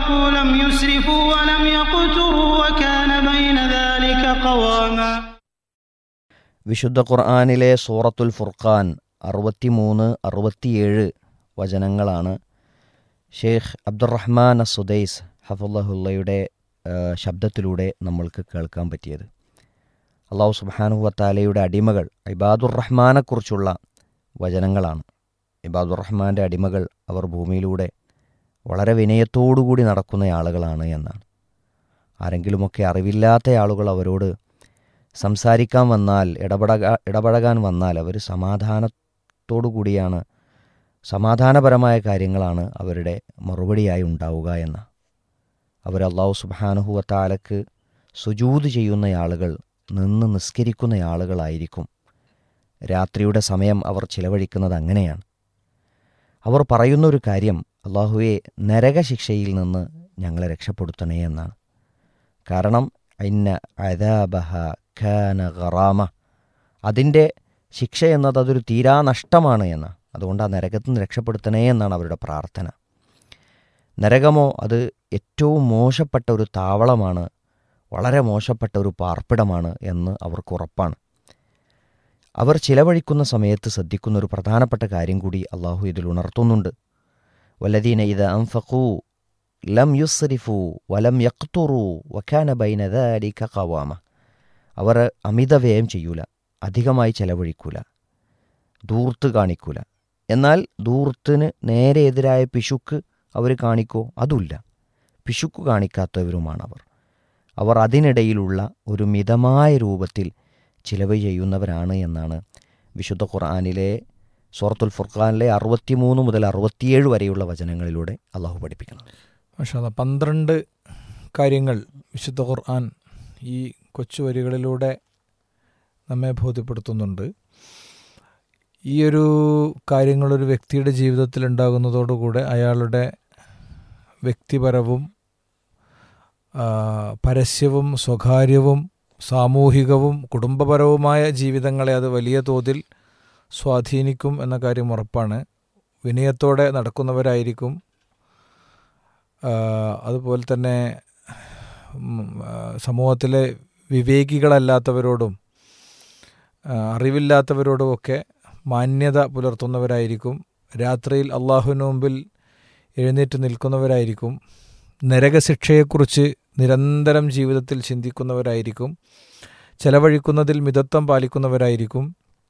وأنفقوا لم يسرفوا ولم يقتروا وكان بين ذلك قواما വിശുദ്ധ ഖുർആാനിലെ സൂറത്തുൽ ഫുർഖാൻ അറുപത്തിമൂന്ന് അറുപത്തിയേഴ് വചനങ്ങളാണ് ഷെയ്ഖ് അബ്ദുറഹ്മാൻ അസുദൈസ് ഹഫുല്ലഹുല്ലയുടെ ശബ്ദത്തിലൂടെ നമ്മൾക്ക് കേൾക്കാൻ പറ്റിയത് അള്ളാഹു സുബാനു വത്താലയുടെ അടിമകൾ ഇബാദുർ റഹ്മാനെക്കുറിച്ചുള്ള വചനങ്ങളാണ് ഇബാദുർ റഹ്മാൻ്റെ അടിമകൾ അവർ ഭൂമിയിലൂടെ വളരെ വിനയത്തോടുകൂടി നടക്കുന്ന ആളുകളാണ് എന്നാണ് ആരെങ്കിലുമൊക്കെ അറിവില്ലാത്ത ആളുകൾ അവരോട് സംസാരിക്കാൻ വന്നാൽ ഇടപെടക ഇടപഴകാൻ വന്നാൽ അവർ സമാധാനത്തോടു കൂടിയാണ് സമാധാനപരമായ കാര്യങ്ങളാണ് അവരുടെ മറുപടിയായി ഉണ്ടാവുക എന്ന അവർ അള്ളാഹു സുബാനുഹുവത്താലക്ക് സുജൂത് ചെയ്യുന്ന ആളുകൾ നിന്ന് നിസ്കരിക്കുന്ന ആളുകളായിരിക്കും രാത്രിയുടെ സമയം അവർ ചിലവഴിക്കുന്നത് അങ്ങനെയാണ് അവർ പറയുന്ന ഒരു കാര്യം അള്ളാഹുവെ നരകശിക്ഷയിൽ നിന്ന് ഞങ്ങളെ രക്ഷപ്പെടുത്തണേ എന്നാണ് കാരണം ഇന്ന അദാബഹ ഖാന ഖറാമ അതിൻ്റെ ശിക്ഷ എന്നത് അതൊരു തീരാ നഷ്ടമാണ് എന്ന് അതുകൊണ്ട് ആ നരകത്തിൽ നിന്ന് രക്ഷപ്പെടുത്തണേ എന്നാണ് അവരുടെ പ്രാർത്ഥന നരകമോ അത് ഏറ്റവും മോശപ്പെട്ട ഒരു താവളമാണ് വളരെ മോശപ്പെട്ട ഒരു പാർപ്പിടമാണ് എന്ന് അവർക്ക് ഉറപ്പാണ് അവർ ചിലവഴിക്കുന്ന സമയത്ത് ശ്രദ്ധിക്കുന്ന ഒരു പ്രധാനപ്പെട്ട കാര്യം കൂടി അള്ളാഹു ഇതിൽ ഉണർത്തുന്നുണ്ട് വല്ലദീന ഇത് അംഫഖൂ ലം യുസ്രിഫു വലം യക്തുറു വഖാന ബൈന ദാലിക ഖവാമ അവർ അമിത വ്യയം ചെയ്യൂല അധികമായി ചെലവഴിക്കൂല ദൂർത്ത് കാണിക്കൂല എന്നാൽ ദൂർത്തിന് നേരെ എതിരായ പിശുക്ക് അവർ കാണിക്കോ അതുമില്ല പിശുക്ക് കാണിക്കാത്തവരുമാണ് അവർ അവർ അതിനിടയിലുള്ള ഒരു മിതമായ രൂപത്തിൽ ചിലവ് ചെയ്യുന്നവരാണ് എന്നാണ് വിശുദ്ധ ഖുർആാനിലെ സൂറത്തുൽ ഫുർഖാനിലെ അറുപത്തിമൂന്ന് മുതൽ അറുപത്തിയേഴ് വരെയുള്ള വചനങ്ങളിലൂടെ അള്ളാഹു പഠിപ്പിക്കുന്നത് മാഷാ പന്ത്രണ്ട് കാര്യങ്ങൾ വിശുദ്ധ ഖുർആൻ ഈ കൊച്ചു വരികളിലൂടെ നമ്മെ ബോധ്യപ്പെടുത്തുന്നുണ്ട് ഈ ഒരു കാര്യങ്ങൾ ഒരു വ്യക്തിയുടെ ജീവിതത്തിൽ ഉണ്ടാകുന്നതോടുകൂടെ അയാളുടെ വ്യക്തിപരവും ആ, പരസ്യവും സ്വകാര്യവും സാമൂഹികവും കുടുംബപരവുമായ ജീവിതങ്ങളെ അത് വലിയ തോതിൽ സ്വാധീനിക്കും എന്ന കാര്യം ഉറപ്പാണ് വിനയത്തോടെ നടക്കുന്നവരായിരിക്കും ആ, അതുപോലെ തന്നെ ഉം, ആ, സമൂഹത്തിലെ വിവേകികളല്ലാത്തവരോടും ആ, അറിവില്ലാത്തവരോടുമൊക്കെ മാന്യത പുലർത്തുന്നവരായിരിക്കും രാത്രിയിൽ അള്ളാഹുവിന് മുമ്പിൽ എഴുന്നേറ്റ് നിൽക്കുന്നവരായിരിക്കും നരകശിക്ഷയെക്കുറിച്ച് നിരന്തരം ജീവിതത്തിൽ ചിന്തിക്കുന്നവരായിരിക്കും ചെലവഴിക്കുന്നതിൽ മിതത്വം പാലിക്കുന്നവരായിരിക്കും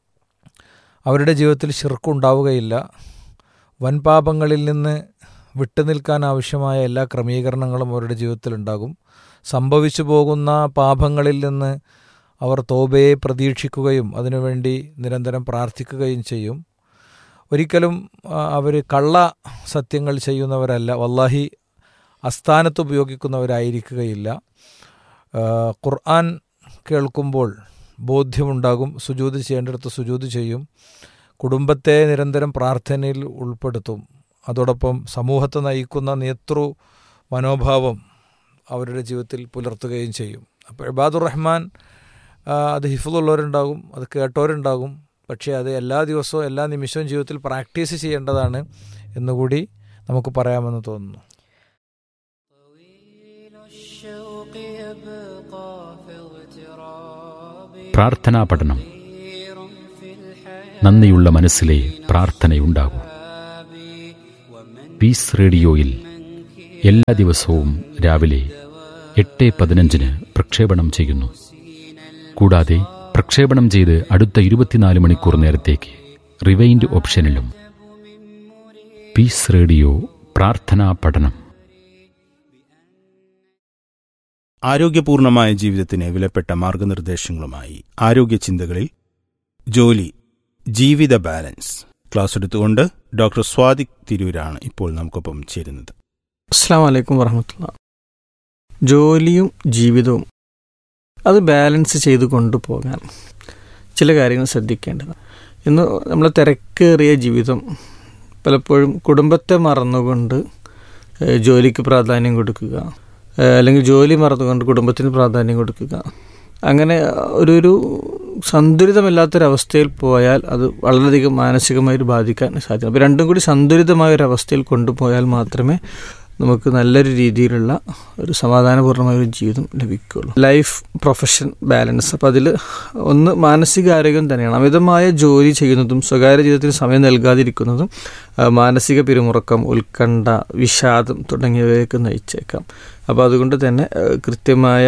അവരുടെ ജീവിതത്തിൽ ശിർക്കുണ്ടാവുകയില്ല വൻപാപങ്ങളിൽ നിന്ന് വിട്ടുനിൽക്കാൻ ആവശ്യമായ എല്ലാ ക്രമീകരണങ്ങളും അവരുടെ ജീവിതത്തിൽ ഉണ്ടാകും സംഭവിച്ചു പോകുന്ന പാപങ്ങളിൽ നിന്ന് അവർ തോബയെ പ്രതീക്ഷിക്കുകയും അതിനുവേണ്ടി നിരന്തരം പ്രാർത്ഥിക്കുകയും ചെയ്യും ഒരിക്കലും അവർ കള്ള സത്യങ്ങൾ ചെയ്യുന്നവരല്ല വല്ലാഹി അസ്ഥാനത്ത് ഉപയോഗിക്കുന്നവരായിരിക്കുകയില്ല ആ, ഖുർആൻ കേൾക്കുമ്പോൾ ബോധ്യമുണ്ടാകും സുജൂത് ചെയ്യേണ്ടിടത്ത് സുജൂത് ചെയ്യും കുടുംബത്തെ നിരന്തരം പ്രാർത്ഥനയിൽ ഉൾപ്പെടുത്തും അതോടൊപ്പം സമൂഹത്തെ നയിക്കുന്ന നേതൃ മനോഭാവം അവരുടെ ജീവിതത്തിൽ പുലർത്തുകയും ചെയ്യും അപ്പോൾ ഇബാദുർ റഹ്മാൻ ആ, അത് ഹിഫുള്ളവരുണ്ടാകും അത് കേട്ടവരുണ്ടാകും പക്ഷേ അത് എല്ലാ ദിവസവും എല്ലാ നിമിഷവും ജീവിതത്തിൽ പ്രാക്ടീസ് ചെയ്യേണ്ടതാണ് എന്നുകൂടി നമുക്ക് പറയാമെന്ന് തോന്നുന്നു طويل الشوق يبقى في اغتراب പ്രാർത്ഥനാ പഠനം طير في الحياة നന്ദിയുള്ള മനസ്സിലെ പ്രാർത്ഥനയുണ്ടാകൂ പീസ് റേഡിയോയിൽ എല്ലാ ദിവസവും രാവിലെ എട്ട് പതിനഞ്ചിന് പ്രക്ഷേപണം ചെയ്യുന്നു കൂടാതെ പ്രക്ഷേപണം ചെയ്ത് അടുത്ത ഇരുപത്തിനാല് മണിക്കൂർ നേരത്തേക്ക് റിവൈൻഡ് ഓപ്ഷനിലും പീസ് റേഡിയോ പ്രാർത്ഥനാ പഠനം ആരോഗ്യപൂർണമായ ജീവിതത്തിന് വിലപ്പെട്ട മാർഗനിർദ്ദേശങ്ങളുമായി ആരോഗ്യ ചിന്തകളിൽ ജോലി ജീവിത ബാലൻസ് ക്ലാസ് എടുത്തുകൊണ്ട് ഡോക്ടർ സ്വാദിക് തിരൂരാണ് ഇപ്പോൾ നമുക്കൊപ്പം ചേരുന്നത് അസ്സാം വലൈക്കും വറഹമത്തുള്ള ജോലിയും ജീവിതവും അത് ബാലൻസ് ചെയ്ത് കൊണ്ടുപോകാൻ ചില കാര്യങ്ങൾ ശ്രദ്ധിക്കേണ്ടത് ഇന്ന് നമ്മൾ തിരക്കേറിയ ജീവിതം പലപ്പോഴും കുടുംബത്തെ മറന്നുകൊണ്ട് ഏഹ്, ജോലിക്ക് പ്രാധാന്യം കൊടുക്കുക ഏഹ്, അല്ലെങ്കിൽ ജോലി മറന്നുകൊണ്ട് കുടുംബത്തിന് പ്രാധാന്യം കൊടുക്കുക അങ്ങനെ ഒരു ഒരു സന്തുലിതമല്ലാത്തൊരവസ്ഥയിൽ പോയാൽ അത് വളരെയധികം മാനസികമായിട്ട് ബാധിക്കാൻ സാധ്യത അപ്പോൾ രണ്ടും കൂടി സന്തുലിതമായ ഒരു അവസ്ഥയിൽ കൊണ്ടുപോയാൽ മാത്രമേ നമുക്ക് നല്ലൊരു രീതിയിലുള്ള ഒരു സമാധാനപൂർണ്ണമായ ഒരു ജീവിതം ലഭിക്കുകയുള്ളൂ ലൈഫ് പ്രൊഫഷൻ ബാലൻസ് അപ്പോൾ അതിൽ ഒന്ന് മാനസികാരോഗ്യം തന്നെയാണ് അമിതമായ ജോലി ചെയ്യുന്നതും സ്വകാര്യ ജീവിതത്തിന് സമയം നൽകാതിരിക്കുന്നതും ആ, മാനസിക പിരിമുറുക്കം ഉത്കണ്ഠ വിഷാദം തുടങ്ങിയവയൊക്കെ നയിച്ചേക്കാം അപ്പോൾ അതുകൊണ്ട് തന്നെ ആ, കൃത്യമായ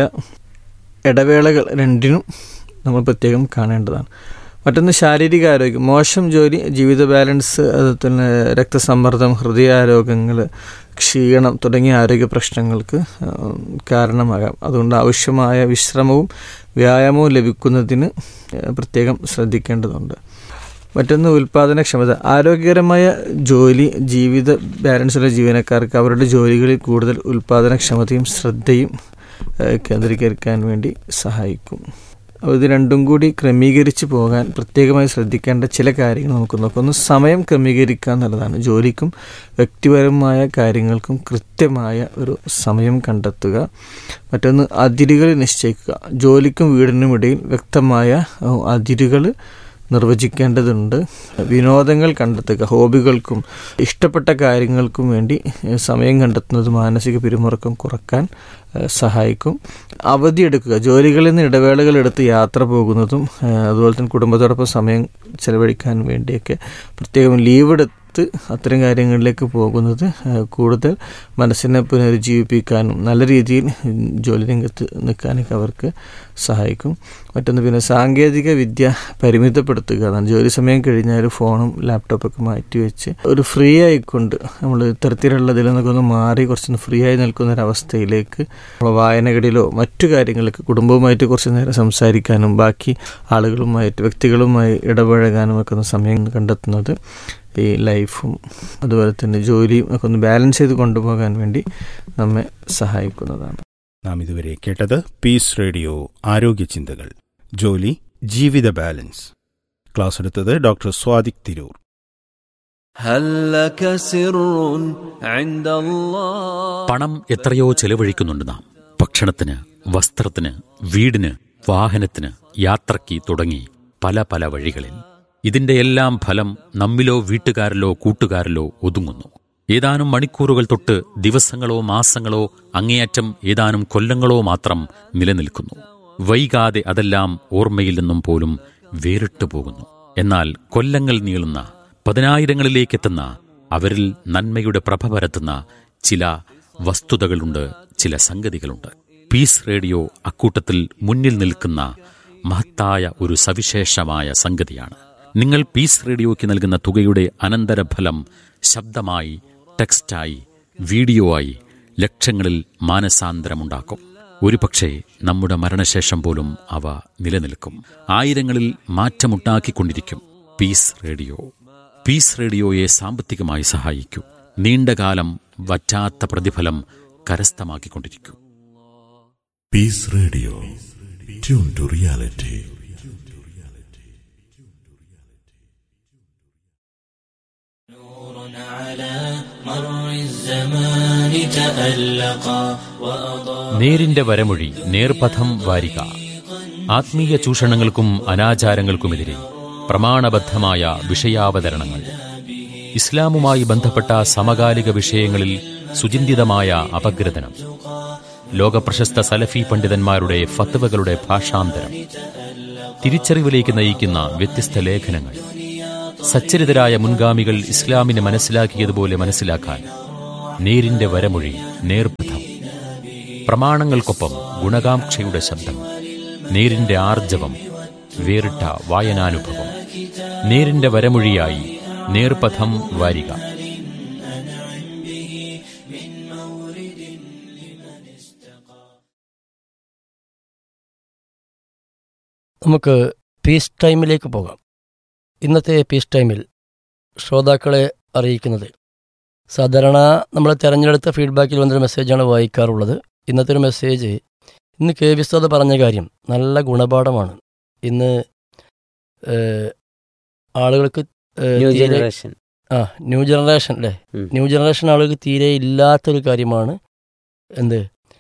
ഇടവേളകൾ രണ്ടിനും നമ്മൾ പ്രത്യേകം കാണേണ്ടതാണ് മറ്റൊന്ന് ശാരീരിക ആരോഗ്യം മോശം ജോലി ജീവിത ബാലൻസ് അതുപോലെ തന്നെ രക്തസമ്മർദ്ദം ഹൃദയാരോഗ്യങ്ങൾ ക്ഷീണം തുടങ്ങിയ ആരോഗ്യ പ്രശ്നങ്ങൾക്ക് ആ, കാരണമാകാം അതുകൊണ്ട് ആവശ്യമായ വിശ്രമവും വ്യായാമവും ലഭിക്കുന്നതിന് ആ, പ്രത്യേകം ശ്രദ്ധിക്കേണ്ടതുണ്ട് മറ്റൊന്ന് ഉൽപാദനക്ഷമത ആരോഗ്യകരമായ ജോലി ജീവിത ബാലൻസുള്ള ജീവനക്കാർക്ക് അവരുടെ ജോലികളിൽ കൂടുതൽ ഉൽപാദനക്ഷമതയും ശ്രദ്ധയും ഏഹ്, കേന്ദ്രീകരിക്കാൻ വേണ്ടി സഹായിക്കും അപ്പോൾ ഇത് രണ്ടും കൂടി ക്രമീകരിച്ച് പോകാൻ പ്രത്യേകമായി ശ്രദ്ധിക്കേണ്ട ചില കാര്യങ്ങൾ നമുക്ക് നോക്കാം ഒന്ന് സമയം ക്രമീകരിക്കുക എന്നുള്ളതാണ് ജോലിക്കും വ്യക്തിപരമായ കാര്യങ്ങൾക്കും കൃത്യമായ ഒരു സമയം കണ്ടെത്തുക മറ്റൊന്ന് അതിരുകൾ നിശ്ചയിക്കുക ജോലിക്കും വീടിനും ഇടയിൽ വ്യക്തമായ ഏഹ്, അതിരുകൾ നിർവചിക്കേണ്ടതുണ്ട് വിനോദങ്ങൾ കണ്ടെത്തുക ഹോബികൾക്കും ഇഷ്ടപ്പെട്ട കാര്യങ്ങൾക്കും വേണ്ടി ഏഹ്, സമയം കണ്ടെത്തുന്നത് മാനസിക പിരിമുറുക്കം കുറക്കാൻ ഏഹ്, സഹായിക്കും അവധിയെടുക്കുക ജോലികളിൽ നിന്ന് ഇടവേളകൾ എടുത്ത് യാത്ര പോകുന്നതും ഏഹ്, അതുപോലെ തന്നെ കുടുംബത്തോടൊപ്പം സമയം ചെലവഴിക്കാൻ വേണ്ടിയൊക്കെ പ്രത്യേകം ലീവ് എടുത്ത് അത്തരം കാര്യങ്ങളിലേക്ക് പോകുന്നത് ഏഹ്, കൂടുതൽ മനസ്സിനെ പുനരുജ്ജീവിപ്പിക്കാനും നല്ല രീതിയിൽ ഉം, ജോലി രംഗത്ത് നിൽക്കാനൊക്കെ അവർക്ക് സഹായിക്കും മറ്റൊന്ന് പിന്നെ സാങ്കേതിക വിദ്യ പരിമിതപ്പെടുത്തുക എന്നാണ് ജോലി സമയം കഴിഞ്ഞാൽ ഫോണും ലാപ്ടോപ്പൊക്കെ മാറ്റി വെച്ച് ഒരു ഫ്രീ ആയിക്കൊണ്ട് നമ്മൾ ഇത്തരത്തിലുള്ള ഇതിൽ നിന്നൊക്കെ ഒന്ന് മാറി കുറച്ചൊന്ന് ഫ്രീ ആയി നിൽക്കുന്ന ഒരു അവസ്ഥയിലേക്ക് നമ്മള് വായനകളിലോ മറ്റു കാര്യങ്ങൾക്ക് കുടുംബവുമായിട്ട് കുറച്ച് നേരം സംസാരിക്കാനും ബാക്കി ആളുകളുമായിട്ട് വ്യക്തികളുമായി ഇടപഴകാനും ഒക്കെ ഒന്ന് സമയം കണ്ടെത്തുന്നത് ഈ ലൈഫും അതുപോലെ തന്നെ ജോലിയും ഒക്കെ ഒന്ന് ബാലൻസ് ചെയ്ത് കൊണ്ടുപോകാൻ വേണ്ടി നമ്മെ സഹായിക്കുന്നതാണ് നാം ഇതുവരെ കേട്ടത് പീസ് റേഡിയോ ആരോഗ്യ ചിന്തകൾ ജോലി ജീവിത ബാലൻസ് ക്ലാസ് എടുത്തത് ഡോക്ടർ സ്വാദിക് തിരൂർ هل لك سر عند الله പണം എത്രയോ ചെലവഴിക്കുന്നുണ്ട് നാം ഭക്ഷണത്തിന് വസ്ത്രത്തിന് വീടിന് വാഹനത്തിന് യാത്രയ്ക്ക് തുടങ്ങി പല പല വഴികളിൽ ഇതിന്റെ എല്ലാം ഫലം നമ്മിലോ വീട്ടുകാരിലോ കൂട്ടുകാരിലോ ഒതുങ്ങുന്നു ഏതാനും മണിക്കൂറുകൾ തൊട്ട് ദിവസങ്ങളോ മാസങ്ങളോ അങ്ങേയറ്റം ഏതാനും കൊല്ലങ്ങളോ മാത്രം നിലനിൽക്കുന്നു വൈകാതെ അതെല്ലാം ഓർമ്മയിൽ നിന്നും പോലും വേറിട്ടു പോകുന്നു എന്നാൽ കൊല്ലങ്ങൾ നീളുന്ന പതിനായിരങ്ങളിലേക്കെത്തുന്ന അവരിൽ നന്മയുടെ പ്രഭ പരത്തുന്ന ചില വസ്തുതകളുണ്ട് ചില സംഗതികളുണ്ട് പീസ് റേഡിയോ അക്കൂട്ടത്തിൽ മുന്നിൽ നിൽക്കുന്ന മഹത്തായ ഒരു സവിശേഷമായ സംഗതിയാണ് നിങ്ങൾ പീസ് റേഡിയോയ്ക്ക് നൽകുന്ന തുകയുടെ അനന്തരഫലം ശബ്ദമായി ടെക്സ്റ്റായി വീഡിയോ ആയി ലക്ഷങ്ങളിൽ മാനസാന്തരമുണ്ടാക്കും ഒരുപക്ഷെ നമ്മുടെ മരണശേഷം പോലും അവ നിലനിൽക്കും ആയിരങ്ങളിൽ മാറ്റമുണ്ടാക്കിക്കൊണ്ടിരിക്കും പീസ് റേഡിയോ പീസ് റേഡിയോയെ സാമ്പത്തികമായി സഹായിക്കൂ നീണ്ടകാലം വറ്റാത്ത പ്രതിഫലം കരസ്ഥമാക്കിക്കൊണ്ടിരിക്കൂ Peace Radio. Tune to reality. نور على مر الزمان تألقا وأضاء നേരിന്റെ വരമൊഴി നേർപഥം വാരിക ആത്മീയ ചൂഷണങ്ങൾക്കും അനാചാരങ്ങൾക്കുമെതിരെ പ്രമാണബദ്ധമായ വിഷയാവതരണങ്ങൾ ഇസ്ലാമുമായി ബന്ധപ്പെട്ട സമകാലിക വിഷയങ്ങളിൽ സുചിന്തിതമായ അപഗ്രഥനം ലോകപ്രശസ്ത സലഫി പണ്ഡിതന്മാരുടെ ഫത്വകളുടെ ഭാഷാന്തരം തിരിച്ചറിവിലേക്ക് നയിക്കുന്ന വ്യത്യസ്ത ലേഖനങ്ങൾ സച്ചരിതരായ മുൻഗാമികൾ ഇസ്ലാമിനെ മനസ്സിലാക്കിയതുപോലെ മനസ്സിലാക്കാൻ നേരിന്റെ വരമൊഴി നേർപഥം പ്രമാണങ്ങൾക്കൊപ്പം ഗുണകാംക്ഷയുടെ ശബ്ദം നേരിന്റെ ആർജവം വേറിട്ട വായനാനുഭവം നേരിന്റെ വരമൊഴിയായി നേർപഥം വാരിക നമുക്ക് പീസ് ടൈമിലേക്ക് പോകാം ഇന്നത്തെ പീസ് ടൈമിൽ ശ്രോതാക്കളെ അറിയിക്കുന്നത് സാധാരണ നമ്മൾ തിരഞ്ഞെടുത്ത ഫീഡ്ബാക്കിൽ വന്നൊരു മെസ്സേജാണ് വായിക്കാറുള്ളത് ഇന്നത്തെ ഒരു മെസ്സേജ് ഇന്ന് കെ വിസ്തത പറഞ്ഞ കാര്യം നല്ല ഗുണപാഠമാണ് ഇന്ന് ഏഹ്, ആളുകൾക്ക് ഏഹ്, ന്യൂ തീരെ- ജനറേഷൻ ആ ന്യൂ ജനറേഷൻ അല്ലേ ഉം. ന്യൂ ജനറേഷൻ ആളുകൾക്ക് തീരെ ഇല്ലാത്തൊരു കാര്യമാണ് എന്ത്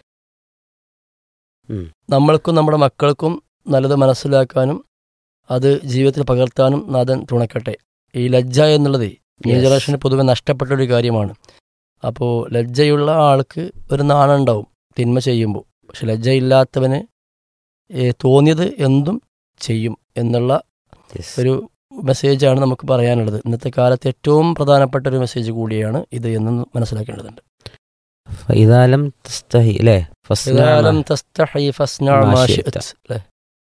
ഉം. നമ്മൾക്കും നമ്മുടെ മക്കൾക്കും നല്ലത് മനസ്സിലാക്കാനും അത് ജീവിതത്തിൽ പകർത്താനും നാഥൻ തുണക്കട്ടെ ഈ ലജ്ജ എന്നുള്ളത് ന്യൂ Yes. ജനറേഷന് പൊതുവെ നഷ്ടപ്പെട്ട ഒരു കാര്യമാണ് അപ്പോൾ ലജ്ജയുള്ള ആൾക്ക് ഒരു നാണം ഉണ്ടാവും തിന്മ ചെയ്യുമ്പോൾ പക്ഷെ ലജ്ജയില്ലാത്തവന് ഏ, തോന്നിയത് എന്തും ചെയ്യും എന്നുള്ള ഒരു മെസ്സേജാണ് നമുക്ക് പറയാനുള്ളത് ഇന്നത്തെ കാലത്ത് ഏറ്റവും പ്രധാനപ്പെട്ട ഒരു മെസ്സേജ് കൂടിയാണ് ഇത് എന്ന് മനസ്സിലാക്കേണ്ടതുണ്ട് ഇതാലം തസ്തഹി അല്ലേ ഫസ്ന ഇതാലം മാ- തസ്തഹി ഫസ്ന മാ മാ ശിഅ്ത്. ശിഅ്ത. അല്ലേ?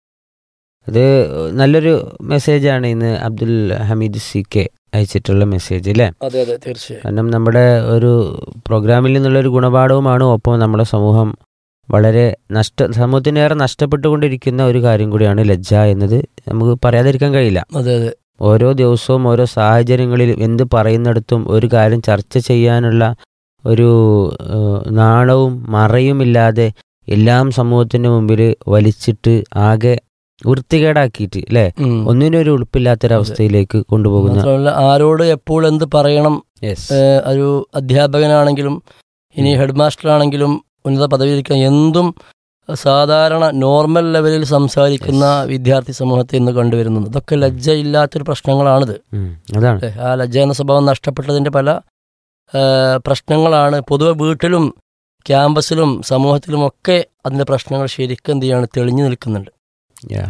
ഇത് നല്ലൊരു മെസ്സേജാണ് ഇന്ന് അബ്ദുൽ ഹമീദ് സി കെ അയച്ചിട്ടുള്ള മെസ്സേജ് അല്ലേ അതെ അതെ തീർച്ചയായും കാരണം നമ്മുടെ ഒരു പ്രോഗ്രാമിൽ നിന്നുള്ള ഒരു ഗുണപാഠവുമാണ് ഒപ്പം നമ്മുടെ സമൂഹം വളരെ നഷ്ട സമൂഹത്തിനേറെ നഷ്ടപ്പെട്ടുകൊണ്ടിരിക്കുന്ന ഒരു കാര്യം കൂടിയാണ് ലജ്ജ എന്നത് നമുക്ക് പറയാതിരിക്കാൻ കഴിയില്ല അതെ അതെ ഓരോ ദിവസവും ഓരോ സാഹചര്യങ്ങളിൽ എന്ത് പറയുന്നിടത്തും ഒരു കാര്യം ചർച്ച ചെയ്യാനുള്ള ഒരു ഏഹ്, നാണവും മറയുമില്ലാതെ എല്ലാം സമൂഹത്തിന്റെ മുമ്പിൽ വലിച്ചിട്ട് ആകെ വൃത്തികേടാക്കിയിട്ട് അല്ലേ ഉം. ഒന്നിനും ഒരു ഉളുപ്പില്ലാത്തൊരവസ്ഥയിലേക്ക് കൊണ്ടുപോകുന്ന മാത്രമല്ല ആരോട് എപ്പോൾ എന്ത് പറയണം Yes. ഏഹ്, ഒരു അധ്യാപകനാണെങ്കിലും ഇനി ഹെഡ് മാസ്റ്റർ ആണെങ്കിലും ഉന്നത പദവിയിരിക്കുന്ന എന്തും സാധാരണ നോർമൽ ലെവലിൽ സംസാരിക്കുന്ന വിദ്യാർത്ഥി സമൂഹത്തെ ഇന്ന് കണ്ടുവരുന്നത് ഇതൊക്കെ ലജ്ജയില്ലാത്തൊരു പ്രശ്നങ്ങളാണിത് ഉം, അതാണ് അല്ലേ? ആ ലജ്ജ എന്ന സ്വഭാവം നഷ്ടപ്പെട്ടതിന്റെ പല ഏഹ്, പ്രശ്നങ്ങളാണ് പൊതുവെ വീട്ടിലും ക്യാമ്പസിലും സമൂഹത്തിലും ഒക്കെ അതിന്റെ പ്രശ്നങ്ങൾ ശരിക്കും എന്ത് ചെയ്യാണ് തെളിഞ്ഞു നിൽക്കുന്നുണ്ട് Yeah.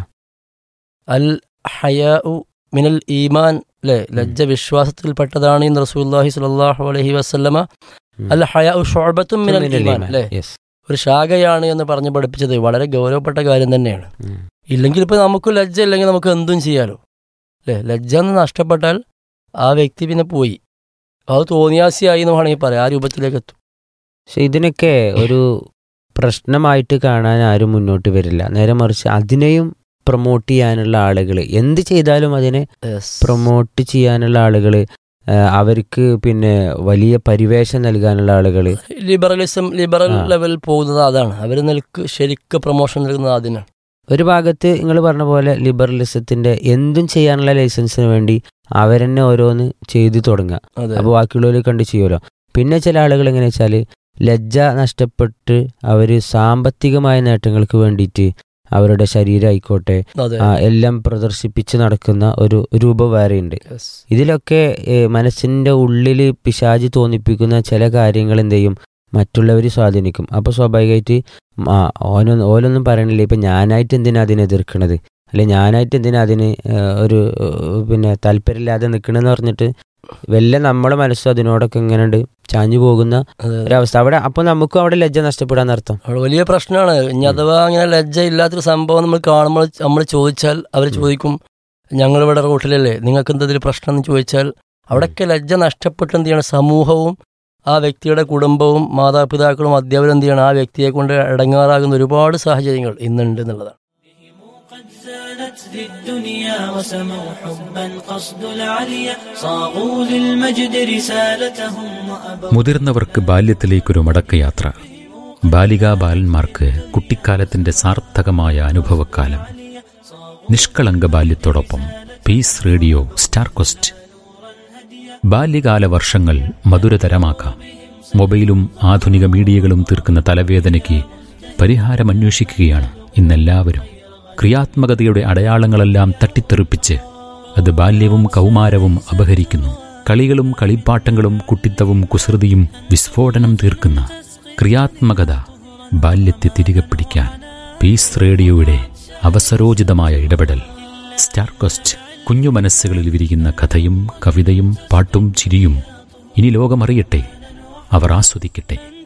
അൽ ഹയാ മിനൽ ഈമാൻ അല്ലെ ലജ്ജ വിശ്വാസത്തിൽപ്പെട്ടതാണ് ഇന്ന് റസൂല്ലാഹി സ്വല്ലല്ലാഹു അലൈഹി വസല്ലമ ഉം. അൽ ഹയാ ഷുഅബത്തും മിനൽ മിനൽ ഈമാൻ ഈമാൻ. അല്ലെ Yes. ഒരു ശാഖയാണ് എന്ന് പറഞ്ഞു പഠിപ്പിച്ചത് വളരെ ഗൗരവപ്പെട്ട കാര്യം തന്നെയാണ് ഉം. ഇല്ലെങ്കിൽ ഇപ്പൊ നമുക്ക് ലജ്ജ ഇല്ലെങ്കിൽ നമുക്ക് എന്തും ചെയ്യാലോ അല്ലെ ലജ്ജ എന്ന് നഷ്ടപ്പെട്ടാൽ ആ വ്യക്തി പിന്നെ പോയി അത് തോന്നിയാസിയായി എന്ന് വേണമെങ്കിൽ പറയാം ആ രൂപത്തിലേക്ക് എത്തും പക്ഷെ ഇതിനൊക്കെ ഒരു പ്രശ്നമായിട്ട് കാണാൻ ആരും മുന്നോട്ട് വരില്ല നേരെ മറിച്ച് അതിനെയും പ്രൊമോട്ട് ചെയ്യാനുള്ള ആളുകൾ എന്ത് ചെയ്താലും അതിനെ പ്രൊമോട്ട് ചെയ്യാനുള്ള ആളുകൾ അവർക്ക് പിന്നെ വലിയ പരിവേഷം നൽകാനുള്ള ആളുകൾ ലിബറലിസം ലിബറൽ ആ. ലെവൽ പോകുന്നത് അതാണ് അവർ നിൽക്ക് ശരിക്ക് പ്രൊമോഷൻ നൽകുന്നത് അതിനാണ് ഒരു ഭാഗത്ത് നിങ്ങൾ പറഞ്ഞ പോലെ ലിബറലിസത്തിന്റെ എന്തും ചെയ്യാനുള്ള ലൈസൻസിന് വേണ്ടി അവരെന്നെ ഓരോന്ന് ചെയ്തു തുടങ്ങുക അതെ അപ്പോൾ ബാക്കിയുള്ളവർ കണ്ട് ചെയ്യുമല്ലോ പിന്നെ ചില ആളുകൾ എങ്ങനെ വെച്ചാൽ ലജ്ജ നഷ്ടപ്പെട്ട് അവർ സാമ്പത്തികമായ നേട്ടങ്ങൾക്ക് വേണ്ടിയിട്ട് അവരുടെ ശരീരം ആയിക്കോട്ടെ അതെ ആ, എല്ലാം പ്രദർശിപ്പിച്ച് നടക്കുന്ന ഒരു രൂപം വേറെയുണ്ട് Yes. ഇതിലൊക്കെ ഏ, മനസ്സിന്റെ ഉള്ളിൽ പിശാജ് തോന്നിപ്പിക്കുന്ന ചില കാര്യങ്ങൾ എന്ത് ചെയ്യും മറ്റുള്ളവർ സ്വാധീനിക്കും അപ്പോൾ സ്വാഭാവികമായിട്ട് ആ, ഓനൊന്നും ഓലൊന്നും പറയണില്ല ഇപ്പം ഞാനായിട്ട് എന്തിനാ അതിനെ എതിർക്കണത് അല്ലെ ഞാനായിട്ട് എന്തിനാ അതിന് ഏ, ഒരു ഏ, പിന്നെ താല്പര്യമില്ലാതെ നിൽക്കണമെന്ന് പറഞ്ഞിട്ട് വല്ല നമ്മളെ മനസ്സും അതിനോടൊക്കെ ഇങ്ങനെ ചാഞ്ഞു പോകുന്ന അതെ ഒരവസ്ഥ അവിടെ അപ്പോൾ നമുക്കും അവിടെ ലജ്ജ നഷ്ടപ്പെടാന്ന് അർത്ഥം അവിടെ വലിയ പ്രശ്നമാണ് ഇനി അഥവാ അങ്ങനെ ലജ്ജ ഇല്ലാത്തൊരു സംഭവം നമ്മൾ കാണുമ്പോൾ നമ്മൾ ചോദിച്ചാൽ അവർ ചോദിക്കും ഞങ്ങളിവിടെ റോട്ടിലല്ലേ നിങ്ങൾക്ക് എന്താ ഇതിൽ പ്രശ്നം എന്ന് ചോദിച്ചാൽ അവിടെയൊക്കെ ലജ്ജ നഷ്ടപ്പെട്ട് എന്ത് ചെയ്യണം സമൂഹവും ആ വ്യക്തിയുടെ കുടുംബവും മാതാപിതാക്കളും അധ്യാപകരും എന്ത് ചെയ്യണം ആ വ്യക്തിയെ കൊണ്ട് ഇടങ്ങാറാകുന്ന ഒരുപാട് സാഹചര്യങ്ങൾ ഇന്നുണ്ട് എന്നുള്ളതാണ് قد زانت ذي الدنيا وسموا حبا قصد العليا صاغوا للمجد رسالتهم وأبوا മുതിർന്നവർക്ക് ബാല്യത്തിലേക്കൊരു മടക്കയാത്ര ബാലികാ ബാലന്മാർക്ക് കുട്ടിക്കാലത്തിന്റെ സാർത്ഥകമായ അനുഭവക്കാലം നിഷ്കളങ്ക ബാല്യത്തോടൊപ്പം പീസ് റേഡിയോ സ്റ്റാർ കൊസ്റ്റ് ബാല്യകാല വർഷങ്ങൾ മധുരതരമാക്കാം മൊബൈലും ആധുനിക മീഡിയകളും തീർക്കുന്ന തലവേദനയ്ക്ക് പരിഹാരമന്വേഷിക്കുകയാണ് ഇന്നെല്ലാവരും ക്രിയാത്മകതയുടെ അടയാളങ്ങളെല്ലാം തട്ടിത്തെറിപ്പിച്ച് അത് ബാല്യവും കൗമാരവും അപഹരിക്കുന്നു കളികളും കളിപ്പാട്ടങ്ങളും കുട്ടിത്തവും കുസൃതിയും വിസ്ഫോടനം തീർക്കുന്ന ക്രിയാത്മകത ബാല്യത്തെ തിരികെ പിടിക്കാൻ പീസ് റേഡിയോയുടെ അവസരോചിതമായ ഇടപെടൽ സ്റ്റാർകോസ്റ്റ് കുഞ്ഞു മനസ്സുകളിൽ വിരിയുന്ന കഥയും കവിതയും പാട്ടും ചിരിയും ഇനി ലോകമറിയട്ടെ അവർ ആസ്വദിക്കട്ടെ